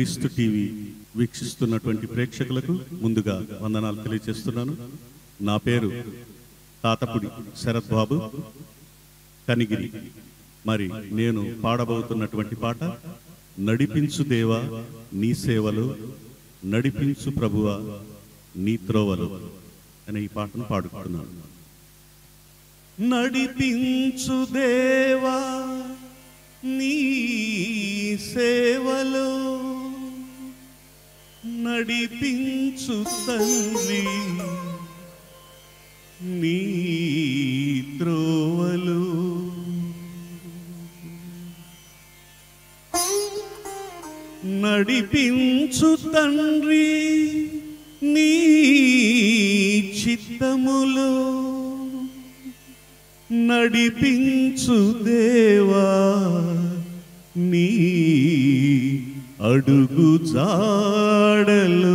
క్రీస్తు టీవీ వీక్షిస్తున్నటువంటి ప్రేక్షకులకు ముందుగా వందనాలు తెలియజేస్తున్నాను నా పేరు తాతపుడి శరత్ బాబు కనిగిరి మరి నేను పాడబోతున్నటువంటి పాట నడిపించు దేవా నీ సేవలు నడిపించు ప్రభువా నీ త్రోవలు అనే ఈ పాటను పాడుకుంటున్నాను నడిపించు దేవా నీ సేవలో నడిపించు తండ్రి నీ త్రోవలు నడిపించు తండ్రి నీ చిత్తములో నడిపించు దేవా నీ అడుగు జాడలో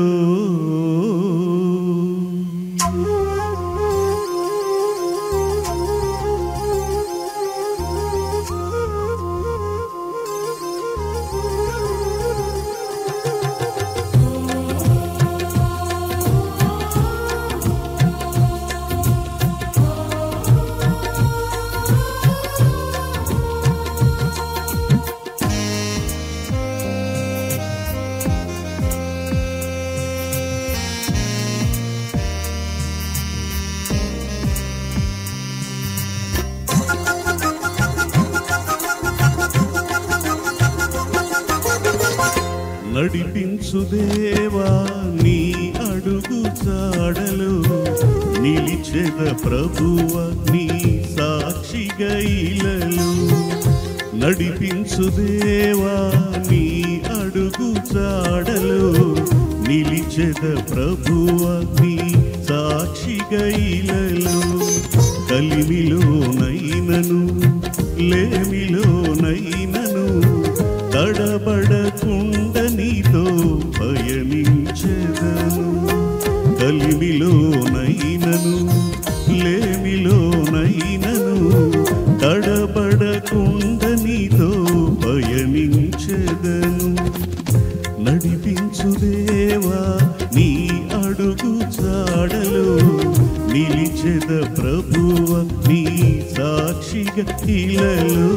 నడిపించు దేవా నీ అడుగు జాడలు నిలిచెద ప్రభువ నీ సాక్షిగా ఇలలు నడిపించు దేవా నీ అడుగు జాడలు నిలిచెద ప్రభువ నీ సాక్షిగా ఇలలు కలిమిలోనైనను లేమిలోనైనను తడబడకుండ నీతో పయనించెదను కలిమిలోనైనను లేమిలోనైనను తడబడకుండ నీతో పయనించెదను నడిపించు దేవా నీ అడుగు జాడలో నిలిచెద ప్రభువ నీ సాక్షిగా ఇలలో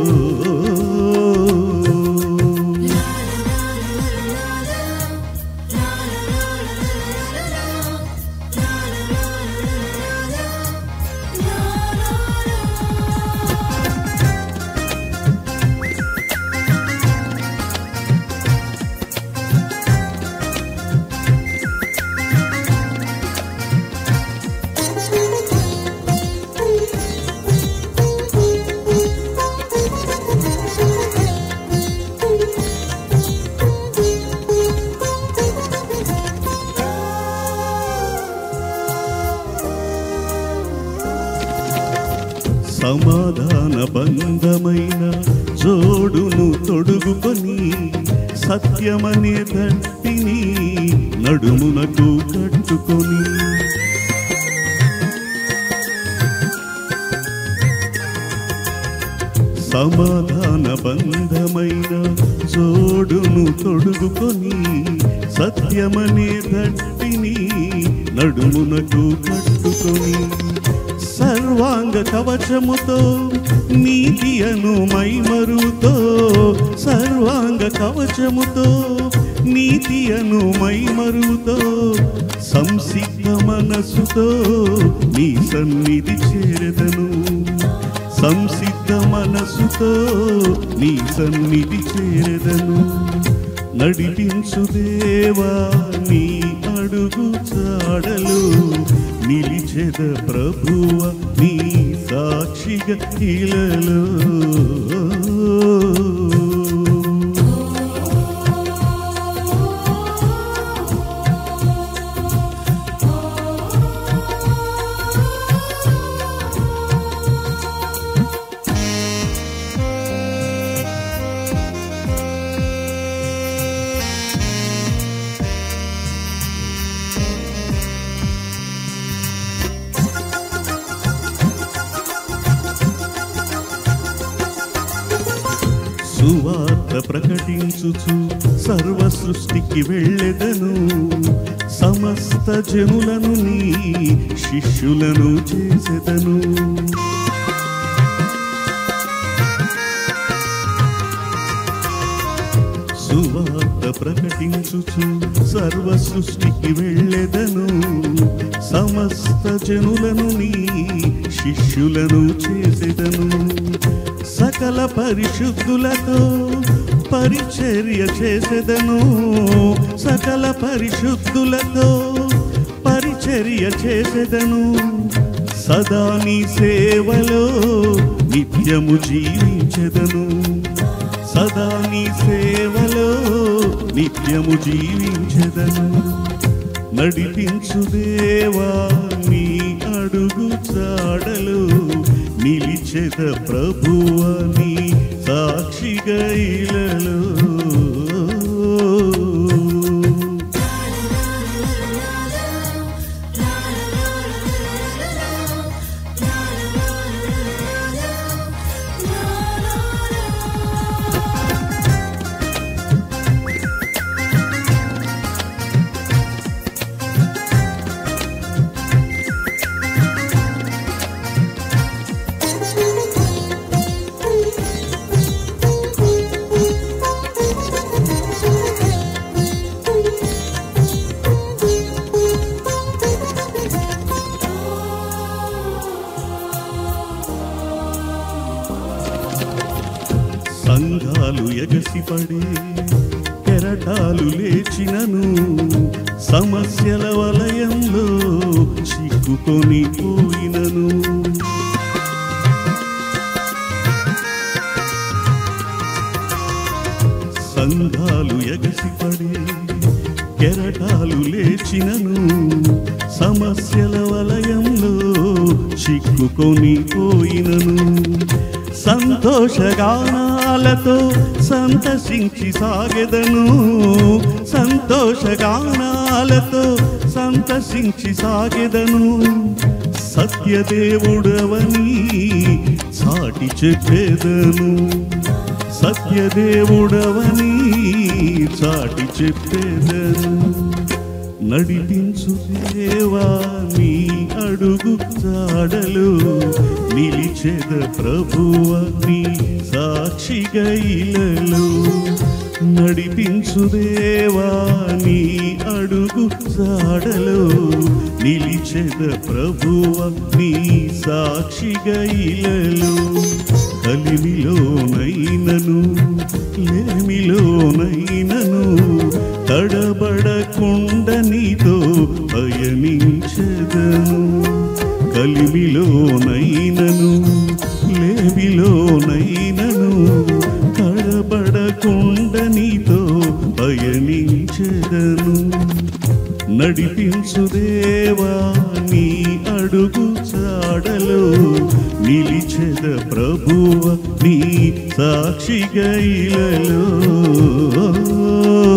సమాధాన బంధమైన జోడును తొడుగుకొని సత్యమనే దట్టిని నడుమునకు కట్టుకొని సమాధాన బంధమైన జోడును తొడుగుకొని సత్యమనే దట్టిని నడుమునకు కట్టుకొని సర్వాంగ కవచముతో నీతి అను మైమరుతో సర్వాంగ కవచముతో నీతి అను మైమరుతో సంసిద్ధ మనసుతో నీ సన్నిధి చేరదను సంసిద్ధ మనసుతో నీ సన్నిధి చేరదను నడిపించు దేవా నీ అడుగు చాడలు నిలిచెద ప్రభువ నీ సాక్షిగా ఇలలో సువార్త ప్రకటించుచు సర్వ సృష్టికి వెళ్ళెదను సమస్త జనులను నీ శిష్యులను చేసెదను సువార్త ప్రకటించుచు సర్వ సృష్టికి వెళ్ళెదను సమస్త జనులను నీ శిష్యులను చేసెదను సకల పరిశుద్ధులతో పరిచర్య చేసెదను సకల పరిశుద్ధులతో పరిచర్య చేసెదను సదా నీ సేవలో నిత్యము జీవించెదను సదా నీ సేవలో నిత్యము జీవించెదను నడిపించు దేవా నీ అడుగు చాడలు నిలిచెద ప్రభువ నీ సాక్షిగా ఇలలో సంఘాలు ఎగసిపడే కెరటాలు లేచినను సమస్యల వలయంలో చిక్కుకొని పోయినను సంఘాలు ఎగసిపడే కెరటాలు లేచినను సమస్యల వలయంలో చిక్కుకొని పోయినను సంతోషగానాలతో సంతసించి సాగెదను సంతోషగానాలతో సంతసించి సాగెదను సత్యదేవుడవని సాటి చెప్పేదను సత్యదేవుడవని చాటి చెప్పేదను నడిపించు దేవా నీ అడుగు చాడలు నిలిచెద ప్రభువ నీ సాక్షిగా ఇలలో నడిపించు దేవా నీ అడుగు చాడలు నిలిచెద ప్రభువ నీ సాక్షిగా ఇలలో కలిమిలోనైనను లేమిలోనైనను తడబడకుండ నీతో పయనించదను కలిమిలోనైనను లేమిలోనైనను తడబడకుండ నీతో పయనించదను నడిపించు దేవా నీ అడుగు చాడలో నిలిచెద ప్రభువ నీ సాక్షిగా ఇలలో